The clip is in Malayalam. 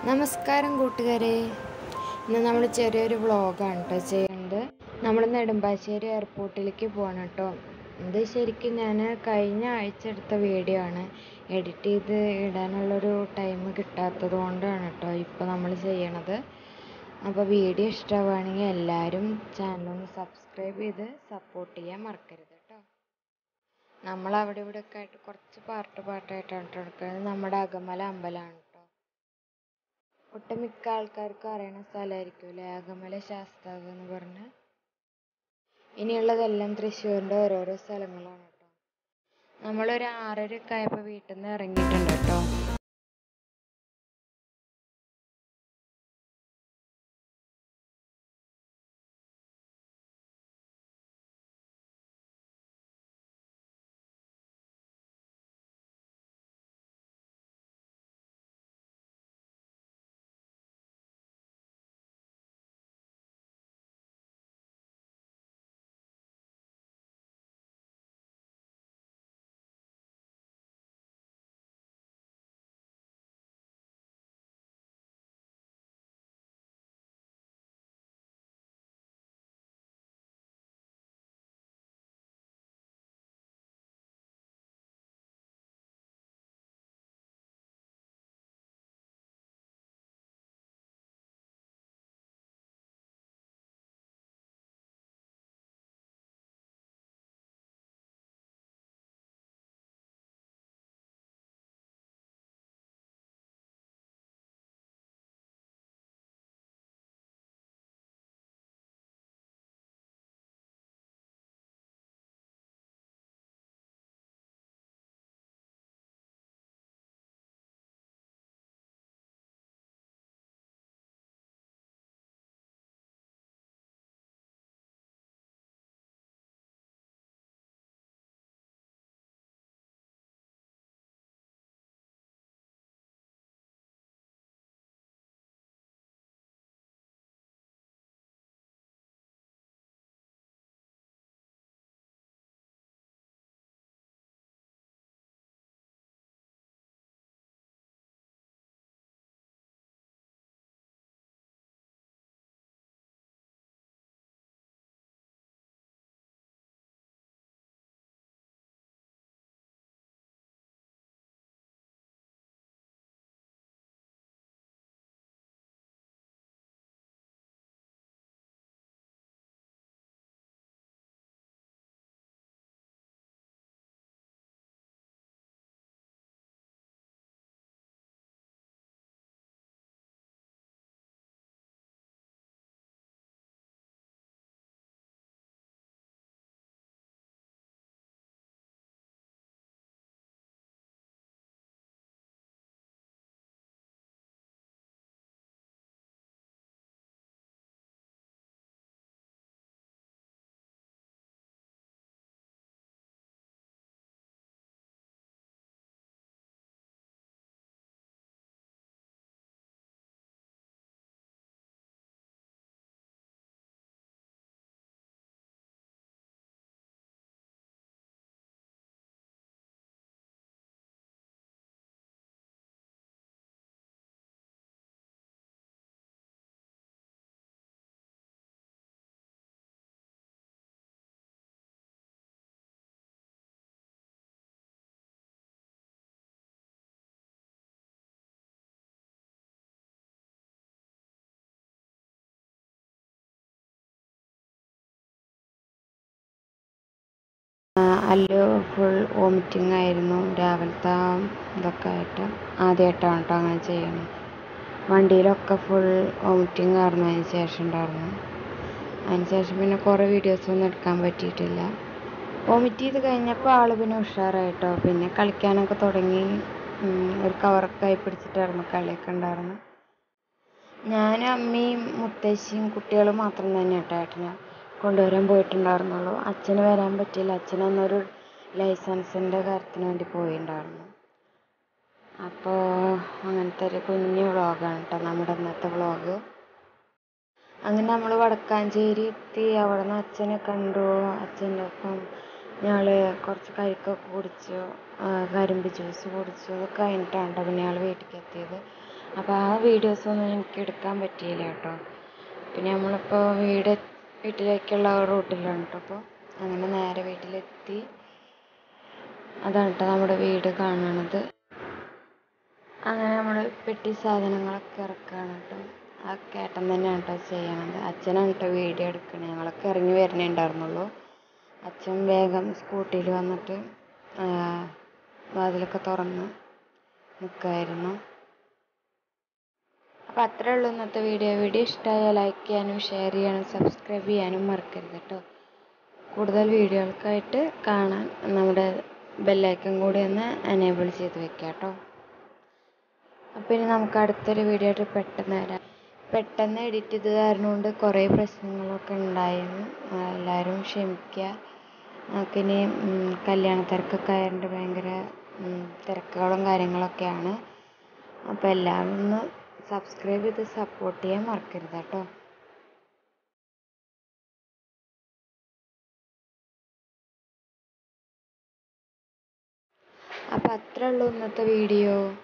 നമസ്കാരം കൂട്ടുകാരെ ഇന്ന് നമ്മൾ ചെറിയൊരു വ്ളോഗാണ് കേട്ടോ ചെയ്യുന്നത് നമ്മൾ നെടുമ്പാശ്ശേരി എയർപോർട്ടിലേക്ക് പോകണം കേട്ടോ ഇത് ശരിക്കും ഞാൻ കഴിഞ്ഞ ആഴ്ച എടുത്ത വീഡിയോ ആണ് എഡിറ്റ് ചെയ്ത് ഇടാനുള്ളൊരു ടൈം കിട്ടാത്തത് കൊണ്ടാണ് കേട്ടോ ഇപ്പോൾ നമ്മൾ ചെയ്യണത് അപ്പോൾ വീഡിയോ ഇഷ്ടമാവുകയാണെങ്കിൽ എല്ലാവരും ചാനലൊന്ന് സബ്സ്ക്രൈബ് ചെയ്ത് സപ്പോർട്ട് ചെയ്യാൻ മറക്കരുത് കേട്ടോ നമ്മൾ അവിടെ ഇവിടെ ഒക്കെ ആയിട്ട് കുറച്ച് പാർട്ട് പാർട്ടായിട്ടാണ് കേട്ടോ എടുക്കുന്നത് നമ്മുടെ അകമല അമ്പലമാണ് കേട്ടോ ഒട്ടുമിക്ക ആൾക്കാർക്കും അറിയണ സ്ഥലമായിരിക്കുമല്ലേ അകമല ശാസ്താവ് എന്ന് പറഞ്ഞ് ഇനിയുള്ളതെല്ലാം തൃശ്ശൂരിൻ്റെ ഓരോരോ സ്ഥലങ്ങളാണ് കേട്ടോ നമ്മളൊരു ആറരയൊക്കെ ആയപ്പോൾ വീട്ടിൽ നിന്ന് ഇറങ്ങിയിട്ടുണ്ട് കേട്ടോ അല്ലു ഫുൾ വോമിറ്റിംഗ് ആയിരുന്നു രാവിലത്തെ ആ ഇതൊക്കെ ആയിട്ട് ആദ്യമായിട്ടാണ് കേട്ടോ അങ്ങനെ ചെയ്യണത് വണ്ടിയിലൊക്കെ ഫുൾ വോമിറ്റിംഗ് ആയിരുന്നു അതിന് ശേഷം ഉണ്ടായിരുന്നു അതിന് ശേഷം പിന്നെ കുറേ വീഡിയോസൊന്നും എടുക്കാൻ പറ്റിയിട്ടില്ല വോമിറ്റ് ചെയ്ത് കഴിഞ്ഞപ്പോൾ ആൾ പിന്നെ ഉഷാറായിട്ടോ പിന്നെ കളിക്കാനൊക്കെ തുടങ്ങി ഒരു കവറൊക്കെ ആയി പിടിച്ചിട്ടായിരുന്നു കളിയൊക്കെ ഉണ്ടായിരുന്നു ഞാനും അമ്മയും മുത്തശ്ശിയും കുട്ടികളും മാത്രം തന്നെ കേട്ടോ ഏട്ടനെ കൊണ്ടുവരാൻ പോയിട്ടുണ്ടായിരുന്നുള്ളൂ അച്ഛന് വരാൻ പറ്റിയില്ല അച്ഛൻ അന്നൊരു ലൈസൻസിൻ്റെ കാര്യത്തിന് വേണ്ടി പോയിട്ടുണ്ടായിരുന്നു അപ്പോൾ അങ്ങനത്തെ ഒരു കുഞ്ഞു വ്ളോഗാണ് കേട്ടോ നമ്മുടെ ഇന്നത്തെ വ്ളോഗ് അങ്ങനെ നമ്മൾ വടക്കാഞ്ചേരി എത്തി അവിടെ നിന്ന് അച്ഛനെ കണ്ടു അച്ഛൻ്റെ ഒപ്പം ഞങ്ങൾ കുറച്ച് കഴിക്കൊക്കെ കുടിച്ചു കരിമ്പ് ജ്യൂസ് കുടിച്ചു അതൊക്കെ കഴിഞ്ഞിട്ടാണ് കേട്ടോ പിന്നെ ഞങ്ങൾ വീട്ടിലേക്ക് എത്തിയത് അപ്പോൾ ആ വീഡിയോസൊന്നും എനിക്ക് എടുക്കാൻ പറ്റിയില്ല കേട്ടോ പിന്നെ നമ്മളിപ്പോൾ വീട് വീട്ടിലേക്കുള്ള റൂട്ടിലാണ് കേട്ടോ അപ്പോൾ അങ്ങനെ നേരെ വീട്ടിലെത്തി അതാണ് കേട്ടോ നമ്മുടെ വീട് കാണണത് അങ്ങനെ നമ്മൾ പെട്ടി സാധനങ്ങളൊക്കെ ഇറക്കുകയാണ് കേട്ടോ ആ കേട്ടൻ തന്നെയാണ് കേട്ടോ ചെയ്യണത് അച്ഛനാണ് കേട്ടോ വീഡിയോ എടുക്കണത് ഞങ്ങളൊക്കെ ഇറങ്ങി വരണേ ഉണ്ടായിരുന്നുള്ളൂ അച്ഛൻ വേഗം സ്കൂട്ടിയിൽ വന്നിട്ട് വാതിലൊക്കെ തുറന്ന് നിൽക്കുമായിരുന്നു അപ്പോൾ അത്രേ ഉള്ളൂ ഇന്നത്തെ വീഡിയോ വീഡിയോ ഇഷ്ടമായാൽ ലൈക്ക് ചെയ്യാനും ഷെയർ ചെയ്യാനും സബ്സ്ക്രൈബ് ചെയ്യാനും മറക്കരുത് കേട്ടോ കൂടുതൽ വീഡിയോകൾക്കായിട്ട് കാണാൻ നമ്മുടെ ബെല്ലൈക്കൺ കൂടി ഒന്ന് എനേബിൾ ചെയ്ത് വെക്കാം കേട്ടോ അപ്പോൾ ഇനി നമുക്ക് അടുത്തൊരു വീഡിയോ ആയിട്ട് പെട്ടെന്ന് വരാം പെട്ടെന്ന് എഡിറ്റ് ചെയ്ത് കാരണം കൊണ്ട് കുറേ പ്രശ്നങ്ങളൊക്കെ ഉണ്ടായിരുന്നു എല്ലാവരും ക്ഷമിക്കുക നമുക്കിനി കല്യാണ തിരക്കൊക്കെ ആയതുകൊണ്ട് ഭയങ്കര തിരക്കുകളും കാര്യങ്ങളൊക്കെയാണ് അപ്പോൾ എല്ലാവരും ഒന്ന് സബ്സ്ക്രൈബ് ചെയ്ത് സപ്പോർട്ട് ചെയ്യാൻ മറക്കരുത് കേട്ടോ അപ്പോൾ അത്രേ ഉള്ളൂ ഇന്നത്തെ വീഡിയോ